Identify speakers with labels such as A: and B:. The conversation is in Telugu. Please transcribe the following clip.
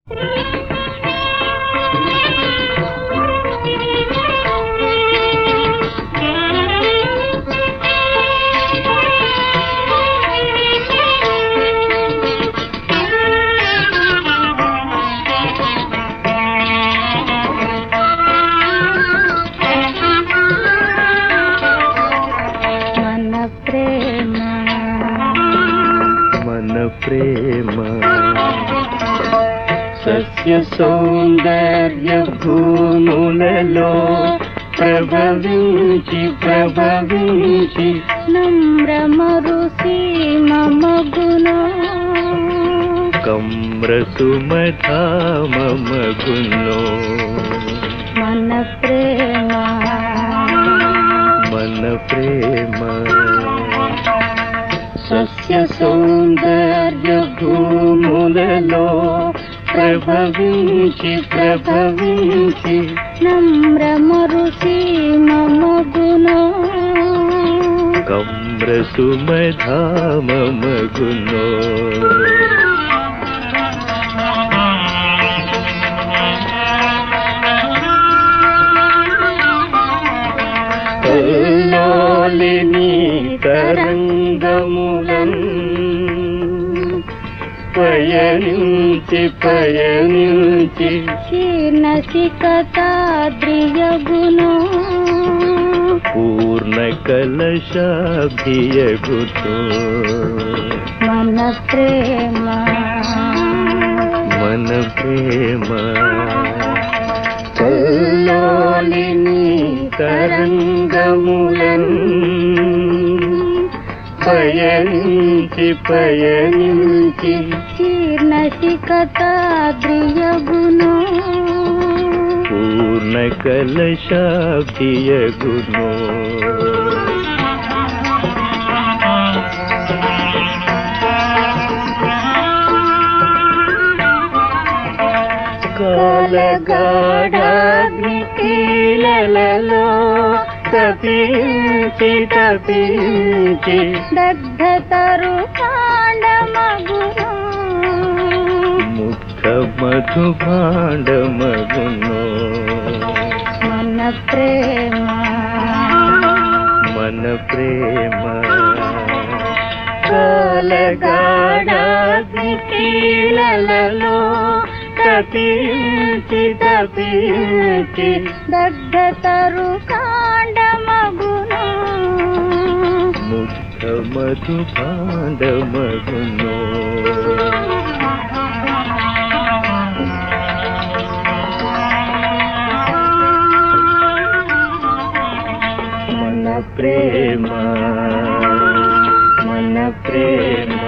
A: మన ప్రేమ
B: మన ప్రేమ సస్య సౌందర్య భూములలో ప్రభవించి ప్రభవించి
A: నమ్రమరుసి మమ గుణ
B: కమ్రసుమధామగునో
A: మన ప్రేమ
B: మన ప్రేమ సస్య సౌందర్య భూములలో ప్రభవించి ప్రభవించి
A: నమ్రమరుసి మమ గుణ
B: కమ్రసుమధామగునో కల్లోలిని తరంగములం పయనించి పయనించి
A: శీర్ణశిఖతాద్రియ గుణ
B: పూర్ణ కలశాభియగుతో
A: మన ప్రేమ
B: మన ప్రేమ కల్లోలిని తరంగములం పయనించి పయనించి
A: శీర్ణశిఖతాద్రియ గుణ
B: పూర్ణ కలశాభియగునో కాలగాఢాగ్నికీలలో తపించి తపించి
A: దగ్ధతరు కాండమగుణ
B: ముఖ మధుభాండమగునో
A: మన ప్రేమ
B: మన ప్రేమ కాలగాఢాగ్నికీలలో తపించి తపించి
A: దగ్ధతరు కాండమగుణ
B: ముఖ మధుభాండమగునో మన ప్రేమ మన ప్రేమ